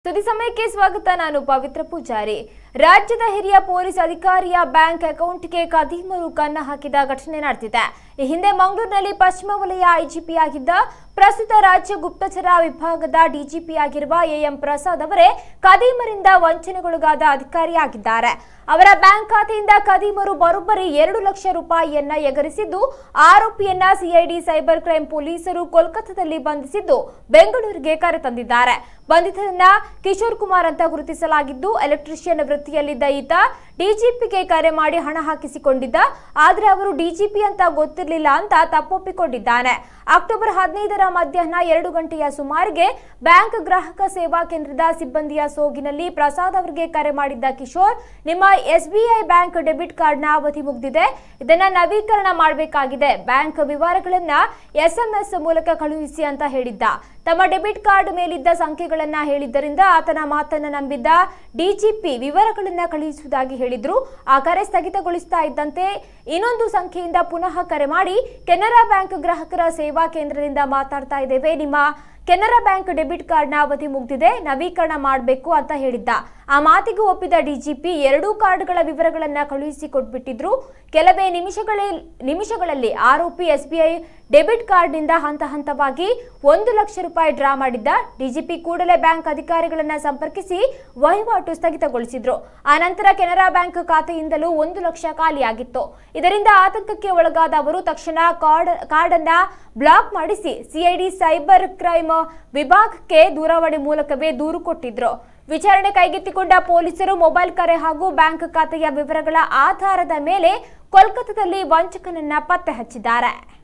ಸುದ್ದಿ ಸಮಯಕ್ಕೆ ಸ್ವಾಗತ ನಾನು ಪವಿತ್ರ ಪೂಜಾರಿ ರಾಜ್ಯದ ಹಿರಿಯ ಪೊಲೀಸ್ ಅಧಿಕಾರಿಯ ಬ್ಯಾಂಕ್ ಅಕೌಂಟ್ಗೆ ಕದೀಮರು ಕನ್ನ ಹಾಕಿದ ಘಟನೆ ನಡೆದಿದೆ ಈ ಹಿಂದೆ ಮಂಗಳೂರಿನಲ್ಲಿ ಪಶ್ಚಿಮ ವಲಯ ಐಜಿಪಿ ಆಗಿದ್ದ ಪ್ರಸ್ತುತ ರಾಜ್ಯ ಗುಪ್ತಚರ ವಿಭಾಗದ ಡಿಜಿಪಿ ಆಗಿರುವ ಎಎಂ ಪ್ರಸಾದ್ ಅವರೇ ಕದೀಮರಿಂದ ವಂಚನೆಗೊಳಗಾದ ಅಧಿಕಾರಿಯಾಗಿದ್ದಾರೆ ಅವರ ಬ್ಯಾಂಕ್ ಖಾತೆಯಿಂದ ಕದೀಮರು ಬರೋಬ್ಬರಿ ಎರಡು ಲಕ್ಷ ರೂಪಾಯಿಯನ್ನ ಎಗರಿಸಿದ್ದು ಆರೋಪಿಯನ್ನ ಸಿಐಡಿ ಸೈಬರ್ ಕ್ರೈಮ್ ಪೊಲೀಸರು ಕೋಲ್ಕತ್ತಾದಲ್ಲಿ ಬಂಧಿಸಿದ್ದು ಬೆಂಗಳೂರಿಗೆ ಕರೆತಂದಿದ್ದಾರೆ ಬಂಧಿತರನ್ನ ಕಿಶೋರ್ ಕುಮಾರ್ ಅಂತ ಗುರುತಿಸಲಾಗಿದ್ದು ಎಲೆಕ್ಟ್ರಿಷಿಯನ್ ವೃತ್ತಿಯಲ್ಲಿದ್ದ ಈತ ಡಿಜಿಪಿಗೆ ಕರೆ ಮಾಡಿ ಹಣ ಹಾಕಿಸಿಕೊಂಡಿದ್ದ ಆದ್ರೆ ಅವರು ಡಿಜಿಪಿ ಅಂತ ಗೊತ್ತಿರಲಿಲ್ಲ ಅಂತ ತಪ್ಪೊಪ್ಪಿಕೊಂಡಿದ್ದಾನೆ ಅಕ್ಟೋಬರ್ ಹದಿನೈದರ ಮಧ್ಯಾಹ್ನ ಎರಡು ಗಂಟೆಯ ಸುಮಾರಿಗೆ ಬ್ಯಾಂಕ್ ಗ್ರಾಹಕ ಸೇವಾ ಕೇಂದ್ರದ ಸಿಬ್ಬಂದಿಯ ಸೋಗಿನಲ್ಲಿ ಪ್ರಸಾದ್ ಅವರಿಗೆ ಕರೆ ಮಾಡಿದ್ದ ಕಿಶೋರ್ ನಿಮ್ಮ ಎಸ್ಬಿಐ ಬ್ಯಾಂಕ್ ಡೆಬಿಟ್ ಕಾರ್ಡ್ನ ಅವಧಿ ಮುಗಿದಿದೆ ಇದನ್ನ ನವೀಕರಣ ಮಾಡಬೇಕಾಗಿದೆ ಬ್ಯಾಂಕ್ ವಿವರಗಳನ್ನ ಎಸ್ಎಂಎಸ್ ಮೂಲಕ ಕಳುಹಿಸಿ ಅಂತ ಹೇಳಿದ್ದ ತಮ್ಮ ಡೆಬಿಟ್ ಕಾರ್ಡ್ ಮೇಲಿದ್ದ ಸಂಖ್ಯೆಗಳನ್ನ ಹೇಳಿದ್ದರಿಂದ ಆತನ ಮಾತನ್ನ ನಂಬಿದ್ದ ಡಿಜಿಪಿ ವಿವರಗಳನ್ನ ಕಳುಹಿಸುವುದಾಗಿ ಹೇಳಿದ್ರು ಆ ಕರೆ ಸ್ಥಗಿತಗೊಳಿಸ್ತಾ ಇದ್ದಂತೆ ಇನ್ನೊಂದು ಸಂಖ್ಯೆಯಿಂದ ಪುನಃ ಕರೆ ಮಾಡಿ ಕೆನರಾ ಬ್ಯಾಂಕ್ ಗ್ರಾಹಕರ ಸೇವಾ ಕೇಂದ್ರದಿಂದ ಮಾತಾಡ್ತಾ ಇದ್ದೇವೆ ನಿಮ್ಮ ಕೆನರಾ ಬ್ಯಾಂಕ್ ಡೆಬಿಟ್ ಕಾರ್ಡ್ನ ಅವಧಿ ಮುಗಿದಿದೆ ನವೀಕರಣ ಮಾಡಬೇಕು ಅಂತ ಹೇಳಿದ್ದ ಆ ಮಾತಿಗೆ ಒಪ್ಪಿದ ಡಿಜಿಪಿ ಎರಡೂ ಕಾರ್ಡ್ಗಳ ವಿವರಗಳನ್ನ ಕಳುಹಿಸಿ ಕೊಟ್ಬಿಟ್ಟಿದ್ರು ಕೆಲವೇ ನಿಮಿಷಗಳೇ ನಿಮಿಷಗಳಲ್ಲಿ ಆರೋಪಿ ಎಸ್ಬಿಐ ಡೆಬಿಟ್ ಕಾರ್ಡ್ನಿಂದ ಹಂತ ಹಂತವಾಗಿ ಒಂದು ಲಕ್ಷ ರೂಪಾಯಿ ಡ್ರಾ ಮಾಡಿದ್ದ ಡಿಜಿಪಿ ಕೂಡಲೇ ಬ್ಯಾಂಕ್ ಅಧಿಕಾರಿಗಳನ್ನ ಸಂಪರ್ಕಿಸಿ ವಹಿವಾಟು ಸ್ಥಗಿತಗೊಳಿಸಿದ್ರು ಆ ನಂತರ ಕೆನರಾ ಬ್ಯಾಂಕ್ ಖಾತೆಯಿಂದಲೂ ಒಂದು ಲಕ್ಷ ಖಾಲಿಯಾಗಿತ್ತು ಇದರಿಂದ ಆತಂಕಕ್ಕೆ ಒಳಗಾದ ಅವರು ತಕ್ಷಣ ಕಾರ್ಡ್ ಕಾರ್ಡ್ ಅನ್ನ ಬ್ಲಾಕ್ ಮಾಡಿಸಿ ಸಿಐಡಿ ಸೈಬರ್ ಕ್ರೈಮ್ ವಿಭಾಗಕ್ಕೆ ದೂರವಾಣಿ ಮೂಲಕವೇ ದೂರು ಕೊಟ್ಟಿದ್ರು ವಿಚಾರಣೆ ಕೈಗೆತ್ತಿಕೊಂಡ ಪೊಲೀಸರು ಮೊಬೈಲ್ ಕರೆ ಹಾಗೂ ಬ್ಯಾಂಕ್ ಖಾತೆಯ ವಿವರಗಳ ಆಧಾರದ ಮೇಲೆ ಕೋಲ್ಕತ್ತಾದಲ್ಲಿ ವಂಚಕನನ್ನ ಪತ್ತೆ ಹಚ್ಚಿದ್ದಾರೆ